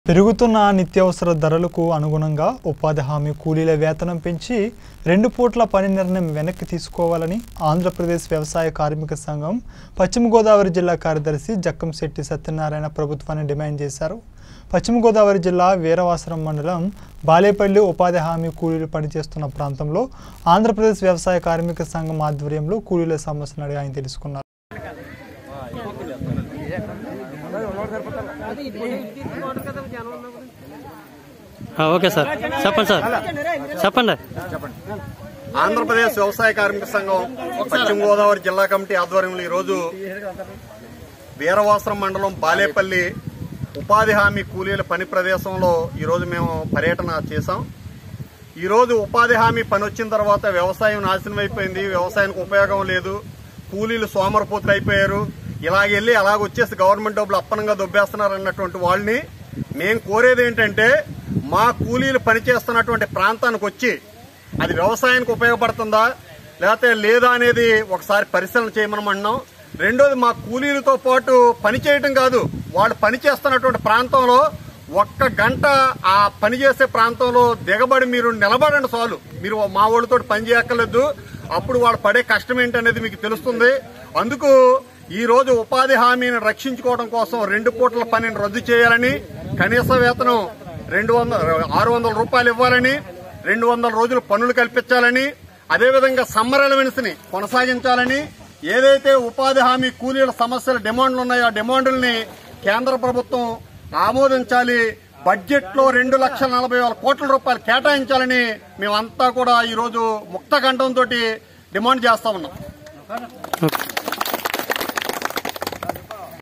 పెరుగుతున్న నిత్యావసర ధరలకు అనుగుణంగా ఉపాధి హామీ కూలీల వేతనం పెంచి రెండు పూట్ల పని నిర్ణయం వెనక్కి తీసుకోవాలని ఆంధ్రప్రదేశ్ వ్యవసాయ కార్మిక సంఘం పశ్చిమ గోదావరి జిల్లా కార్యదర్శి జక్కంశెట్టి సత్యనారాయణ ప్రభుత్వాన్ని డిమాండ్ చేశారు పశ్చిమ గోదావరి జిల్లా వీరవాసరం మండలం బాలేపల్లి ఉపాధి హామీ కూలీలు పనిచేస్తున్న ప్రాంతంలో ఆంధ్రప్రదేశ్ వ్యవసాయ కార్మిక సంఘం ఆధ్వర్యంలో కూలీల సమస్యలను అడిగి ఆయన తెలుసుకున్నారు ఆ, ఓకే సార్ చెప్పండి సార్ చెప్పండి ఆంధ్రప్రదేశ్ వ్యవసాయ కార్మిక సంఘం పశ్చిమ గోదావరి జిల్లా కమిటీ ఆధ్వర్యంలో ఈరోజు వీరవాసరం మండలం బాలేపల్లి ఉపాధి హామీ కూలీల పని ప్రదేశంలో ఈరోజు మేము పర్యటన చేశాం ఈరోజు ఉపాధి హామీ పని వచ్చిన తర్వాత వ్యవసాయం నాశనం అయిపోయింది వ్యవసాయానికి ఉపయోగం లేదు కూలీలు సోమరపోతులు అయిపోయారు ఇలాగెళ్ళి అలాగొచ్చేసి గవర్నమెంట్ డబ్బులు అప్పనంగా దొబ్బేస్తున్నారు అన్నటువంటి వాళ్ళని మేము కోరేది ఏంటంటే మా కూలీలు పనిచేస్తున్నటువంటి ప్రాంతానికి వచ్చి అది వ్యవసాయానికి ఉపయోగపడుతుందా లేకపోతే లేదా అనేది ఒకసారి పరిశీలన చేయమనమన్నాం రెండోది మా కూలీలతో పాటు పని చేయటం కాదు వాళ్ళు పని చేస్తున్నటువంటి ప్రాంతంలో ఒక్క గంట ఆ పని చేసే ప్రాంతంలో దిగబడి మీరు నిలబడండి చాలు మీరు మా వాళ్ళతో పని చేయక్కర్లేదు అప్పుడు వాళ్ళు పడే కష్టం ఏంటనేది మీకు తెలుస్తుంది అందుకు ఈ రోజు ఉపాధి హామీని రక్షించుకోవడం కోసం రెండు పూట్ల పనిని రద్దు చేయాలని కనీస వేతనం రెండు వందల ఆరు వందల రూపాయలు ఇవ్వాలని రెండు వందల రోజులు పనులు కల్పించాలని అదేవిధంగా సమ్మర్ ఎలవెన్స్ ని కొనసాగించాలని ఏదైతే ఉపాధి హామీ కూలీల సమస్యల డిమాండ్లు ఉన్నాయో ఆ డిమాండ్లని కేంద్ర ప్రభుత్వం ఆమోదించాలి బడ్జెట్ లో రెండు లక్షల నలభై వేల కోట్ల రూపాయలు కేటాయించాలని మేమంతా కూడా ఈ రోజు ముక్త కంఠంతో డిమాండ్ చేస్తా ఉన్నాం ఓకే